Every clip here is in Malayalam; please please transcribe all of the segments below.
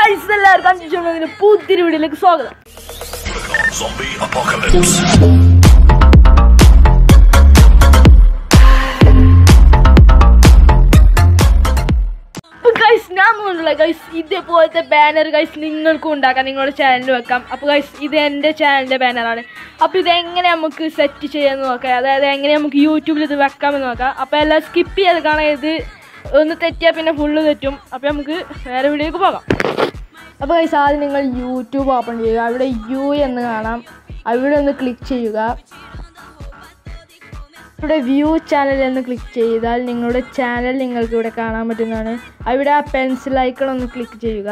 ഗൈസ് എല്ലാവർക്കും അഞ്ചു പുതിരി വീഡിയോയിലേക്ക് സ്വാഗതം Zombie apocalypse. അപ്പൊ ഗൈസ് ഞാൻ പറഞ്ഞില്ല ഗൈസ് ഇതേപോലത്തെ ബാനർ ഗൈസ് നിങ്ങൾക്കും ഉണ്ടാക്കാം നിങ്ങളുടെ ചാനലിൽ വെക്കാം അപ്പോൾ ഗൈസ് ഇത് എൻ്റെ ചാനലിൻ്റെ ബാനറാണ് അപ്പോൾ ഇത് എങ്ങനെ നമുക്ക് സെറ്റ് ചെയ്യാമെന്ന് നോക്കാം അതായത് എങ്ങനെ നമുക്ക് യൂട്യൂബിൽ ഇത് വെക്കാമെന്ന് നോക്കാം അപ്പോൾ എല്ലാം സ്കിപ്പ് ചെയ്ത് കാണാൻ ഇത് ഒന്ന് തെറ്റിയാൽ പിന്നെ ഫുള്ള് തെറ്റും അപ്പോൾ നമുക്ക് വേറെ വീഡിയോക്ക് പോകാം അപ്പോൾ ഗൈസ് ആദ്യം നിങ്ങൾ യൂട്യൂബ് ഓപ്പൺ ചെയ്യുക അവിടെ യു എന്ന് കാണാം അവിടെ ഒന്ന് ക്ലിക്ക് ചെയ്യുക ഇവിടെ വ്യൂ ചാനൽ എന്ന് ക്ലിക്ക് ചെയ്താൽ നിങ്ങളുടെ ചാനൽ നിങ്ങൾക്ക് ഇവിടെ കാണാൻ പറ്റുന്നതാണ് അവിടെ ആ പെൻസിൽ ഐക്കൺ ഒന്ന് ക്ലിക്ക് ചെയ്യുക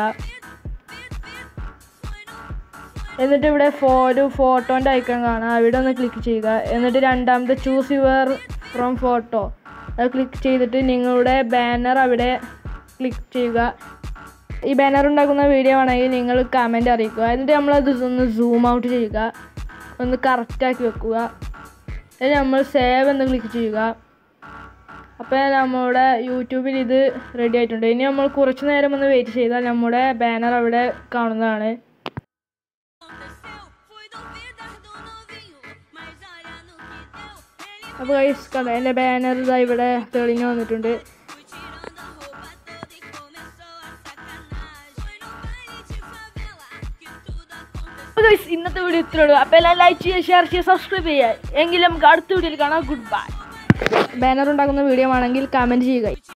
എന്നിട്ട് ഇവിടെ ഫോട്ടോ ഫോട്ടോൻ്റെ ഐക്കൺ കാണാം അവിടെ ഒന്ന് ക്ലിക്ക് ചെയ്യുക എന്നിട്ട് രണ്ടാമത്തെ ചൂസ് യുവർ ഫ്രം ഫോട്ടോ അത് ക്ലിക്ക് ചെയ്തിട്ട് നിങ്ങളുടെ ബാനർ അവിടെ ക്ലിക്ക് ചെയ്യുക ഈ ബാനർ ഉണ്ടാക്കുന്ന വീഡിയോ ആണെങ്കിൽ നിങ്ങൾ കമൻറ്റ് അറിയിക്കുക എന്നിട്ട് നമ്മളത് ഒന്ന് സൂം ഔട്ട് ചെയ്യുക ഒന്ന് കറക്റ്റാക്കി വെക്കുക എന്നിട്ട് നമ്മൾ സേവ് എന്ന് ക്ലിക്ക് ചെയ്യുക അപ്പോൾ നമ്മുടെ യൂട്യൂബിൽ ഇത് റെഡി ആയിട്ടുണ്ട് ഇനി നമ്മൾ കുറച്ച് നേരം ഒന്ന് വെയിറ്റ് ചെയ്താൽ നമ്മുടെ ബാനർ അവിടെ കാണുന്നതാണ് Fui duvidar do novinho, mas olha no que deu. Ele അപ്പോൾ ഗൈസ് കണ്ട എൻ്റെ ബാനർ ഇതാ ഇവിടെ തെളിഞ്ഞു വന്നിട്ടുണ്ട് foi tirando a roupa toda e começou a sacanagem. Foi no baile de favela que tudo aconteceu. അപ്പോൾ ഗൈസ് ഇന്നത്തെ വീഡിയോ ഇത്രേ ഉള്ളൂ അപ്പോൾ എല്ലാം ലൈക്ക് ചെയ്യുക ഷെയർ ചെയ്യുക സബ്സ്ക്രൈബ് ചെയ്യുക എങ്കിലും നമുക്ക് അടുത്ത വീഡിയോയിൽ കാണാം ഗുഡ് ബൈ ബാനർ ഉണ്ടാക്കുന്ന വീഡിയോ ആണെങ്കിൽ കമൻറ്റ് ചെയ്യുക